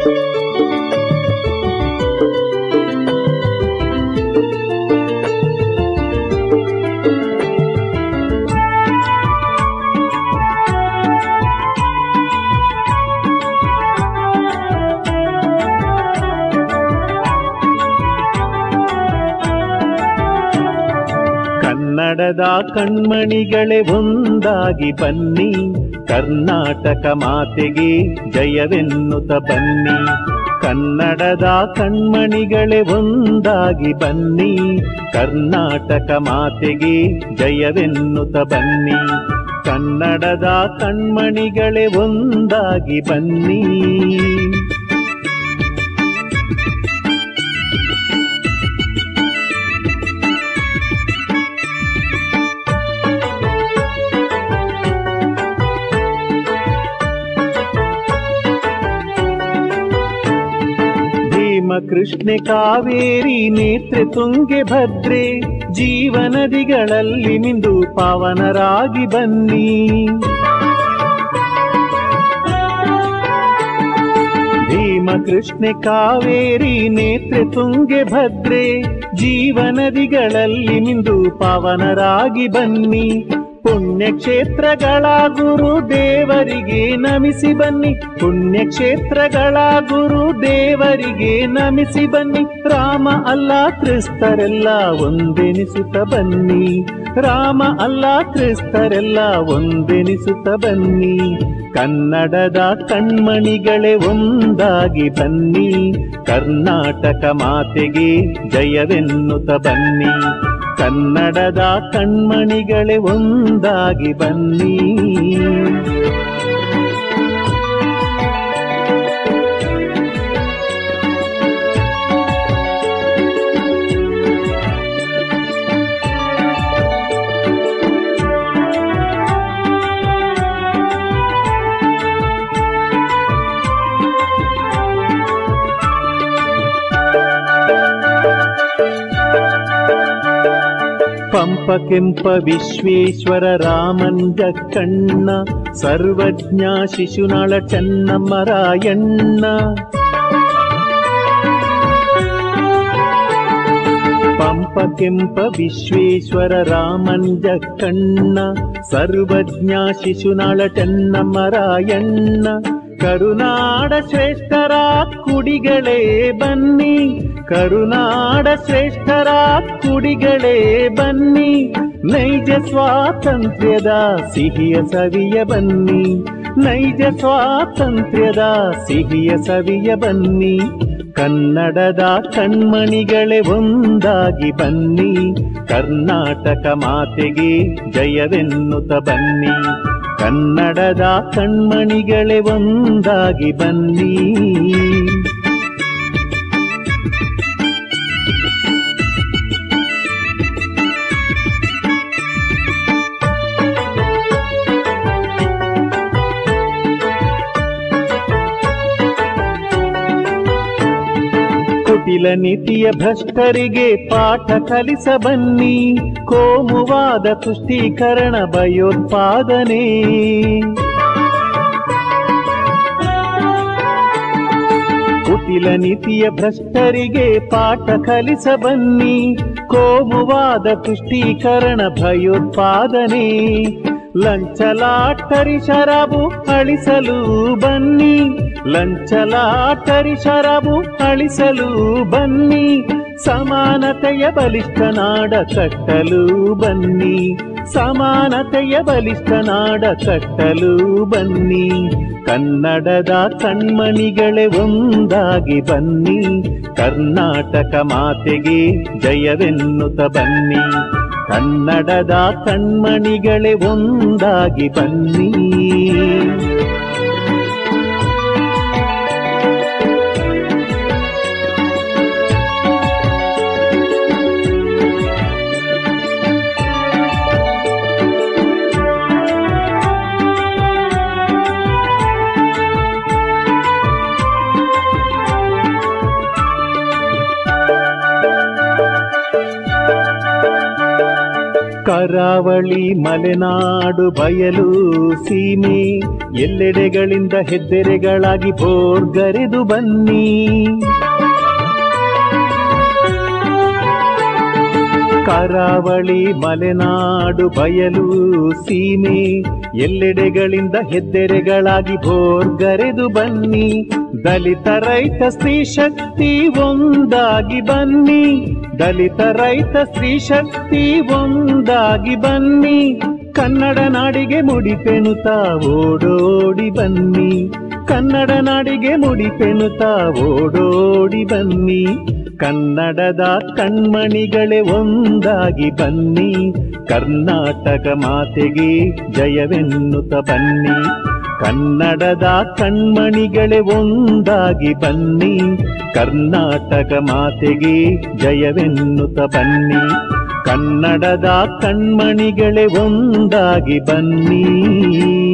ಕನ್ನಡದ ಕಣ್ಮಣಿಗಳೇ ಒಂದಾಗಿ ಬನ್ನಿ ಕರ್ನಾಟಕ ಮಾತೆಗೆ ಜಯವೆನ್ನುತ್ತ ಬನ್ನಿ ಕನ್ನಡದ ಕಣ್ಮಣಿಗಳೇ ಒಂದಾಗಿ ಬನ್ನಿ ಕರ್ನಾಟಕ ಮಾತೆಗೆ ಜಯವೆನ್ನುತ್ತ ಬನ್ನಿ ಕನ್ನಡದ ಕಣ್ಮಣಿಗಳೇ ಒಂದಾಗಿ ಬನ್ನಿ ಭೀಮ ಕೃಷ್ಣೆ ಕಾವೇರಿ ನೇತ್ರೆ ತುಂಗೆ ಭದ್ರೆ ಜೀವನದಿಗಳಲ್ಲಿ ಮಿಂದು ಪಾವನರಾಗಿ ಬನ್ನಿ ಭೀಮ ಕೃಷ್ಣೆ ಕಾವೇರಿ ನೇತ್ರೆ ತುಂಗೆ ಭದ್ರೆ ಜೀವನದಿಗಳಲ್ಲಿ ಮಿಂದು ಪಾವನರಾಗಿ ಬನ್ನಿ ಪುಣ್ಯಕ್ಷೇತ್ರಗಳ ಗುರು ದೇವರಿಗೆ ನಮಿಸಿ ಬನ್ನಿ ಪುಣ್ಯಕ್ಷೇತ್ರಗಳ ಗುರು ದೇವರಿಗೆ ನಮಿಸಿ ಬನ್ನಿ ರಾಮ ಅಲ್ಲ ಕ್ರಿಸ್ತರೆಲ್ಲ ಒಂದೆನಿಸುತ್ತ ಬನ್ನಿ ರಾಮ ಅಲ್ಲ ಕ್ರಿಸ್ತರೆಲ್ಲ ಒಂದೆನಿಸುತ್ತ ಬನ್ನಿ ಕನ್ನಡದ ಕಣ್ಮಣಿಗಳೇ ಒಂದಾಗಿ ಬನ್ನಿ ಕರ್ನಾಟಕ ಮಾತೆಗೆ ಜಯವೆನ್ನುತ್ತ ಬನ್ನಿ ಕನ್ನಡದ ಕಣ್ಮಣಿಗಳೇ ಒಂದಾಗಿ ಬನ್ನಿ ಪಂಪ ಕೆಂಪ ವಿಶ್ವೇಶ್ವರ ರಾಮಂಜ ಕಣ್ಣ ಸರ್ವಜ್ಞ ಶಿಶುನಾಳ ಚನ್ನಮ್ಮರಾಯಣ್ಣ ಪಂಪ ಕೆಂಪ ವಿಶ್ವೇಶ್ವರ ರಾಮಂಜ ಕಣ್ಣ ಸರ್ವಜ್ಞ ಶಿಶುನಾಳ ಚನ್ನಮ್ಮರಾಯಣ್ಣ ಕರುನಾಡ ಶ್ರೇಷ್ಠರ ಕುಡಿಗಳೇ ಬನ್ನಿ ಕರುನಾಡ ಶ್ರೇಷ್ಠರ ಕುಡಿಗಳೇ ಬನ್ನಿ ನೈಜ ಸ್ವಾತಂತ್ರ್ಯದ ಸಿಹಿಯ ಸವಿಯ ಬನ್ನಿ ನೈಜ ಸ್ವಾತಂತ್ರ್ಯದ ಸಿಹಿಯ ಸವಿಯ ಬನ್ನಿ ಕನ್ನಡದ ಕಣ್ಮಣಿಗಳೇ ಒಂದಾಗಿ ಬನ್ನಿ ಕರ್ನಾಟಕ ಮಾತೆಗೆ ಜಯವೆನ್ನುತ್ತ ಬನ್ನಿ ಕನ್ನಡದ ಕಣ್ಮಣಿಗಳೇ ಒಂದಾಗಿ ಬನ್ನಿ ಕುಟಿಲ ನೀತಿಯ ಭ್ರಷ್ಟರಿಗೆ ಪಾಠ ಕಲಿಸ ಬನ್ನಿ ಕೋಮುವಾದ ತುಷ್ಟೀಕರಣ ಭಯೋತ್ಪಾದನೆ ಕುಟಿಲ ನೀತಿಯ ಭ್ರಷ್ಟರಿಗೆ ಪಾಠ ಕಲಿಸ ಬನ್ನಿ ಕೋಮುವಾದ ತುಷ್ಟೀಕರಣ ಭಯೋತ್ಪಾದನೆ ಲಂಚಲಾಟರಿ ಶರಾಬು ಅಳಿಸಲು ಬನ್ನಿ ಲಂಚಲಾಟರಿ ಶರಾಬು ಅಳಿಸಲು ಬನ್ನಿ ಸಮಾನತೆಯ ಬಲಿಷ್ಠ ನಾಡ ಕಟ್ಟಲು ಬನ್ನಿ ಸಮಾನತೆಯ ಬಲಿಷ್ಠ ನಾಡ ಕಟ್ಟಲು ಬನ್ನಿ ಕನ್ನಡದ ಕಣ್ಮಣಿಗಳೇ ಒಂದಾಗಿ ಬನ್ನಿ ಕರ್ನಾಟಕ ಮಾತೆಗೆ ಜಯವೆನ್ನುತ್ತ ಬನ್ನಿ ಕನ್ನಡದ ಕಣ್ಮಣಿಗಳೇ ಒಂದಾಗಿ ಬನ್ನಿ ಕರಾವಳಿ ಮಲೆನಾಡು ಬಯಲು ಸೀಮೆ ಎಲ್ಲೆಡೆಗಳಿಂದ ಹೆದ್ದೆರೆಗಳಾಗಿ ಬೋರ್ಗರೆದು ಬನ್ನಿ ಕರಾವಳಿ ಮಲೆನಾಡು ಬಯಲು ಸೀಮೆ ಎಲ್ಲೆಡೆಗಳಿಂದ ಹೆದ್ದೆರೆಗಳಾಗಿ ಬೋರ್ಗರೆದು ಬನ್ನಿ ದಲಿತ ರೈತ ಸ್ತ್ರೀ ಶಕ್ತಿ ಒಂದಾಗಿ ಬನ್ನಿ ದಲಿತ ರೈತ ಸ್ತ್ರೀ ಶಕ್ತಿ ಒಂದಾಗಿ ಬನ್ನಿ ಕನ್ನಡ ನಾಡಿಗೆ ಮುಡಿಪೆನುತ್ತಾ ಓಡೋಡಿ ಬನ್ನಿ ಕನ್ನಡ ನಾಡಿಗೆ ಮುಡಿಪೆನುತ್ತಾ ಓಡೋಡಿ ಬನ್ನಿ ಕನ್ನಡದ ಕಣ್ಮಣಿಗಳೇ ಒಂದಾಗಿ ಬನ್ನಿ ಕರ್ನಾಟಕ ಮಾತೆಗೆ ಜಯವೆನ್ನುತ್ತ ಬನ್ನಿ ಕನ್ನಡದ ಕಣ್ಮಣಿಗಳೇ ಒಂದಾಗಿ ಬನ್ನಿ ಕರ್ನಾಟಕ ಮಾತೆಗೆ ಜಯವೆನ್ನುತ್ತ ಬನ್ನಿ ಕನ್ನಡದ ಕಣ್ಮಣಿಗಳೇ ಒಂದಾಗಿ ಬನ್ನಿ